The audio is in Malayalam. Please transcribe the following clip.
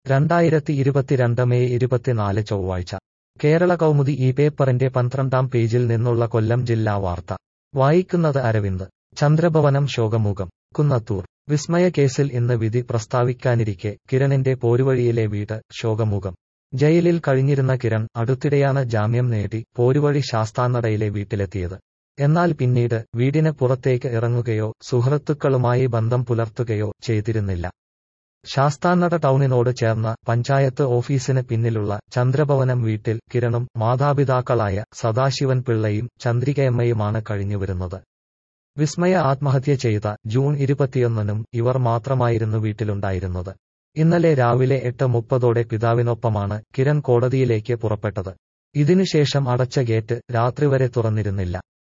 രണ്ടായിരത്തി ഇരുപത്തിരണ്ട് മെയ് ഇരുപത്തിനാല് ചൊവ്വാഴ്ച കേരള കൗമുദി ഈ പേപ്പറിന്റെ പന്ത്രണ്ടാം പേജിൽ നിന്നുള്ള കൊല്ലം ജില്ലാ വാർത്ത വായിക്കുന്നത് അരവിന്ദ് ചന്ദ്രഭവനം ശോകമുഖം കുന്നത്തൂർ വിസ്മയ കേസിൽ ഇന്ന് വിധി പ്രസ്താവിക്കാനിരിക്കെ കിരണിന്റെ പോരുവഴിയിലെ വീട് ശോകമുഖം ജയിലിൽ കഴിഞ്ഞിരുന്ന കിരൺ അടുത്തിടെയാണ് ജാമ്യം നേടി പോരുവഴി ശാസ്താനടയിലെ വീട്ടിലെത്തിയത് എന്നാൽ പിന്നീട് വീടിന് പുറത്തേക്ക് ഇറങ്ങുകയോ സുഹൃത്തുക്കളുമായി ബന്ധം പുലർത്തുകയോ ചെയ്തിരുന്നില്ല ശാസ്താനട ടൗണിനോട് ചേർന്ന പഞ്ചായത്ത് ഓഫീസിന് പിന്നിലുള്ള ചന്ദ്രഭവനം വീട്ടിൽ കിരണും മാതാപിതാക്കളായ സദാശിവൻ പിള്ളയും ചന്ദ്രികയമ്മയുമാണ് കഴിഞ്ഞുവരുന്നത് വിസ്മയ ആത്മഹത്യ ചെയ്ത ജൂൺ ഇരുപത്തിയൊന്നിനും ഇവർ മാത്രമായിരുന്നു വീട്ടിലുണ്ടായിരുന്നത് ഇന്നലെ രാവിലെ എട്ട് മുപ്പതോടെ പിതാവിനൊപ്പമാണ് കിരൺ കോടതിയിലേക്ക് പുറപ്പെട്ടത് ഇതിനുശേഷം അടച്ച ഗേറ്റ് രാത്രി വരെ തുറന്നിരുന്നില്ല